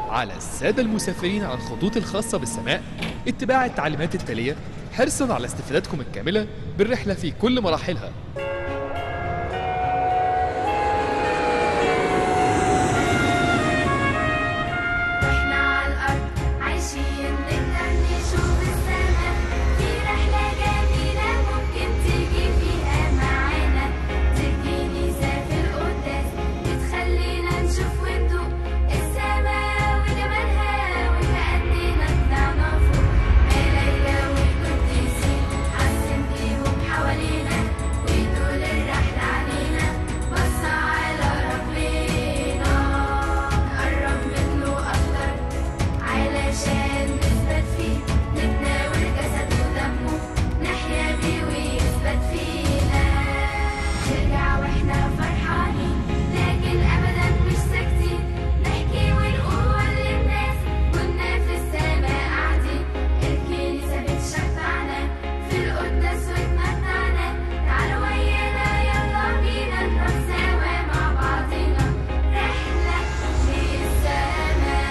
على السادة المسافرين على الخطوط الخاصة بالسماء اتباع التعليمات التالية حرصا على استفادتكم الكاملة بالرحلة في كل مراحلها احنا على الارض عايشين نقدر نشوف السما في رحلة جميلة ممكن تيجي فيها معانا تيجي نسافر قداس بتخلينا نشوف وندوق السما وجمالها وكأننا طلعنا فوق ملايكة والقديسين حاسين بيهم حوالينا وطول الرحلة علينا بص على ربنا نقرب منه أكتر علشان نثبت فيه نتناول جسد ودمه نحيا بيه ويثبت فينا نرجع واحنا فرحانين لكن ابدا مش ساكتين نحكي ونقول للناس كنا في السماء قاعدين الكنيسه بتشفعنا في القداس وتمتعنا تعالوا ويانا يلا بينا نروح سوا مع بعضنا رحله للسماء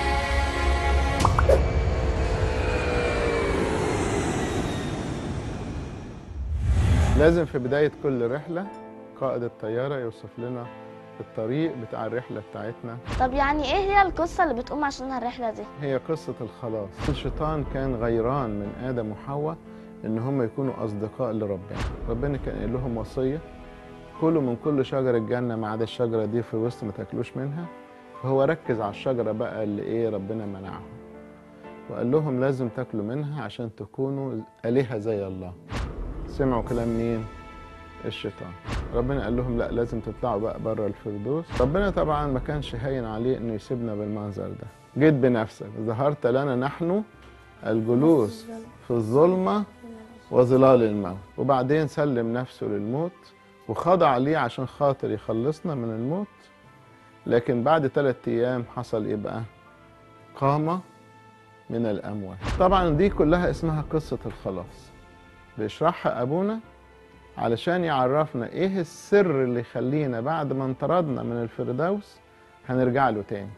لازم في بداية كل رحلة قائد الطيارة يوصف لنا الطريق بتاع الرحلة بتاعتنا طب يعني ايه هي القصة اللي بتقوم عشانها الرحلة دي؟ هي قصة الخلاص الشيطان كان غيران من آدم وحواء إن هم يكونوا أصدقاء لربنا ربنا كان قال لهم وصية كلوا من كل شجر الجنة ما عدا الشجرة دي في وسط ما تاكلوش منها فهو ركز على الشجرة بقى اللي إيه ربنا منعهم وقال لهم لازم تاكلوا منها عشان تكونوا آلهة زي الله سمعوا كلام مين؟ الشيطان ربنا قال لهم لا لازم تطلعوا بقى بره الفردوس ربنا طبعا ما كانش هين عليه انه يسيبنا بالمنظر ده جيت بنفسك ظهرت لنا نحن الجلوس في الظلمة وظلال الموت وبعدين سلم نفسه للموت وخضع ليه عشان خاطر يخلصنا من الموت لكن بعد ثلاثة أيام حصل إيه بقى؟ قام من الأموات طبعا دي كلها اسمها قصة الخلاص بيشرحها أبونا علشان يعرفنا ايه السر اللي يخلينا بعد ما انطردنا من الفردوس هنرجع له تاني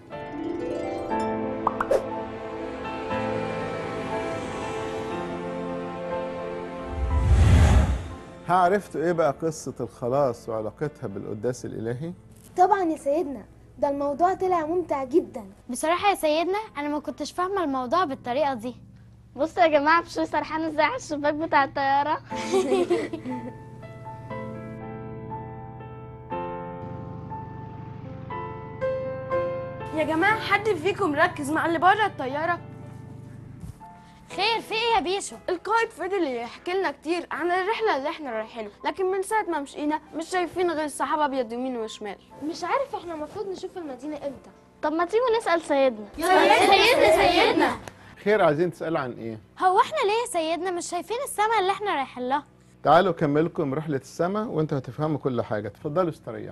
ها عرفتوا ايه بقى قصة الخلاص وعلاقتها بالقداس الإلهي؟ طبعا يا سيدنا ده الموضوع طلع ممتع جدا بصراحة يا سيدنا أنا ما كنتش فاهمة الموضوع بالطريقة دي بصوا يا جماعة بشوي سرحان ازاي على الشباك بتاع الطيارة يا جماعة حد فيكم ركز مع اللي بره الطيارة خير في إيه يا بيشو؟ القائد فضل يحكي لنا كتير عن الرحلة اللي احنا رايحينها لكن من ساعة ما مشينا مش شايفين غير السحابة أبيض يمين وشمال مش عارف احنا المفروض نشوف المدينة امتى طب ما تيجوا نسأل سيدنا سيدنا سيدنا خير عايزين تسألوا عن ايه؟ هو احنا ليه يا سيدنا مش شايفين السما اللي احنا رايحين لها؟ تعالوا أكملكم رحلة السماء وانتوا هتفهموا كل حاجة اتفضلوا استريحوا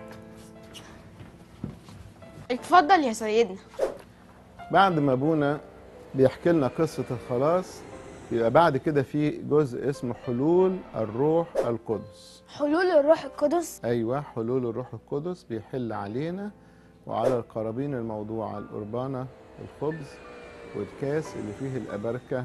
اتفضل يا سيدنا بعد ما ابونا بيحكي لنا قصة الخلاص يبقى بعد كده في جزء اسمه حلول الروح القدس حلول الروح القدس ايوه حلول الروح القدس بيحل علينا وعلى القرابين الموضوعة القربانة الخبز والكاس اللي فيه الأبركة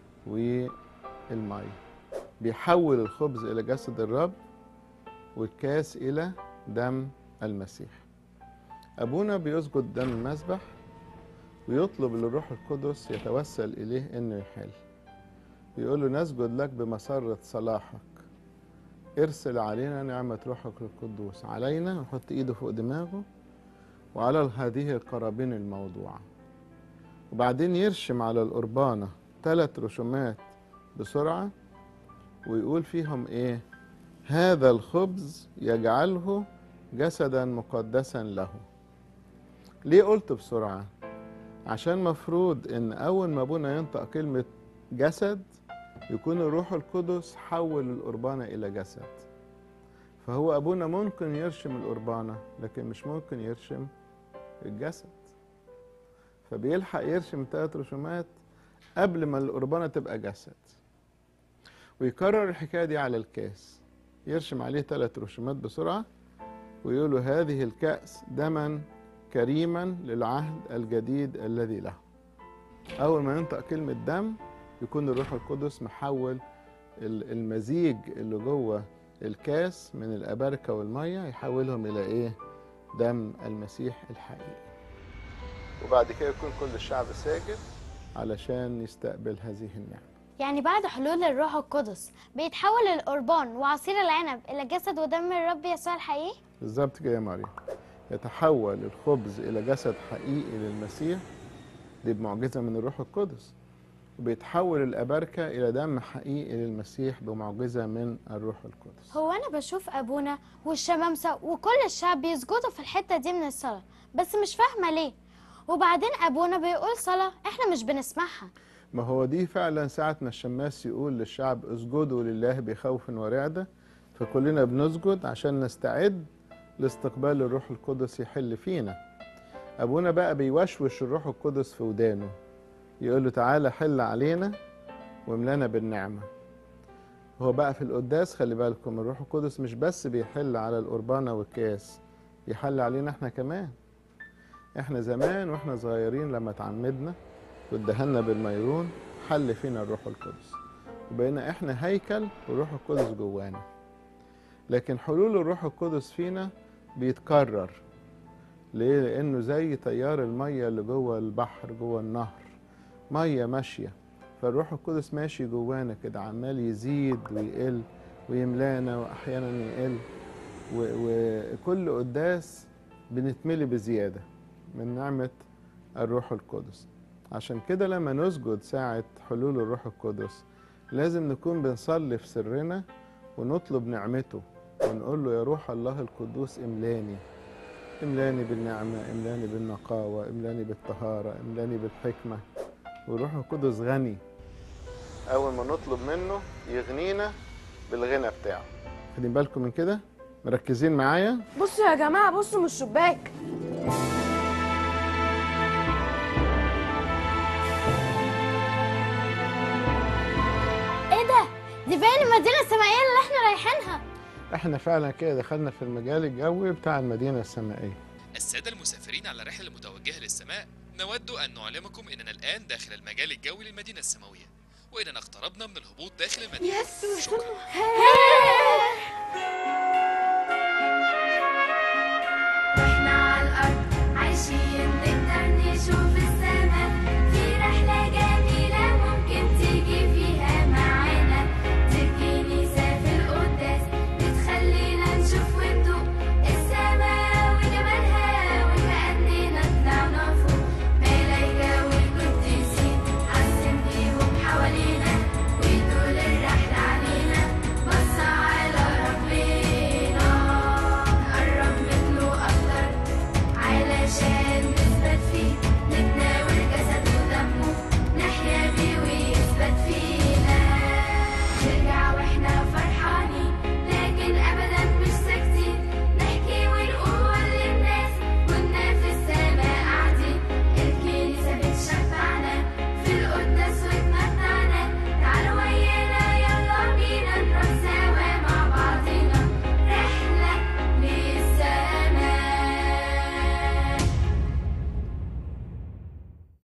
والمي بيحول الخبز إلى جسد الرب والكاس إلى دم المسيح أبونا بيسجد قدام المذبح ويطلب للروح القدس يتوسل إليه إنه يحل يقول له نسجد لك بمسرة صلاحك ارسل علينا نعمة روحك القدوس علينا ويحط ايده فوق دماغه وعلى هذه القرابين الموضوعة وبعدين يرشم على القربانة ثلاث رسومات بسرعة ويقول فيهم ايه هذا الخبز يجعله جسدا مقدسا له ليه قلت بسرعة عشان مفروض ان اول ما ابونا ينطق كلمة جسد يكون الروح القدس حول القربانة إلى جسد فهو أبونا ممكن يرشم القربانة لكن مش ممكن يرشم الجسد فبيلحق يرشم ثلاث رسومات قبل ما القربانة تبقى جسد ويكرر الحكاية دي على الكاس يرشم عليه ثلاث رسومات بسرعة ويقولوا هذه الكأس دما كريما للعهد الجديد الذي له أول ما ينطق كلمة دم يكون الروح القدس محول ال- المزيج اللي جوه الكاس من الأباركة والمية يحولهم إلى إيه؟ دم المسيح الحقيقي وبعد كده يكون كل الشعب ساجد علشان يستقبل هذه النعمة يعني بعد حلول الروح القدس بيتحول القربان وعصير العنب إلى جسد ودم الرب يسوع الحقيقي بالظبط كده يا مريم يتحول الخبز إلى جسد حقيقي للمسيح دي بمعجزة من الروح القدس وبيتحول الأباركة إلى دم حقيقي للمسيح بمعجزة من الروح القدس هو أنا بشوف أبونا والشمامسة وكل الشعب بيسجدوا في الحتة دي من الصلاة بس مش فاهمة ليه وبعدين أبونا بيقول صلاة إحنا مش بنسمعها ما هو دي فعلا ساعة ما الشماس يقول للشعب اسجدوا لله بخوف ورعدة فكلنا بنسجد عشان نستعد لاستقبال الروح القدس يحل فينا أبونا بقى بيوشوش الروح القدس في ودانه يقول له تعالى حل علينا واملانا بالنعمة هو بقى في القداس خلي بالكم الروح القدس مش بس بيحل على القربانة والكاس بيحل علينا احنا كمان احنا زمان واحنا صغيرين لما اتعمدنا وادهنا بالميرون حل فينا الروح القدس وبقينا احنا هيكل والروح القدس جوانا لكن حلول الروح القدس فينا بيتكرر ليه لانه زي تيار الميه اللي جوه البحر جوه النهر ميه ماشيه فالروح القدس ماشي جوانا كده عمال يزيد ويقل ويملانا واحيانا يقل و- وكل قداس بنتملي بزياده من نعمه الروح القدس عشان كده لما نسجد ساعة حلول الروح القدس لازم نكون بنصلي في سرنا ونطلب نعمته ونقول له يا روح الله القدوس املاني املاني بالنعمة املاني بالنقاوة املاني بالطهارة املاني بالحكمة والروح القدس غني أول ما نطلب منه يغنينا بالغنى بتاعه خدين بالكم من كده مركزين معايا بصوا يا جماعة بصوا من الشباك إيه ده؟ دي باين المدينة السمائية اللي إحنا رايحينها احنا فعلا كده دخلنا في المجال الجوي بتاع المدينة السمائية السادة المسافرين على الرحلة المتوجهة للسماء نود أن نعلمكم أننا الآن داخل المجال الجوي للمدينة السماوية وإننا اقتربنا من الهبوط داخل المدينة شكرا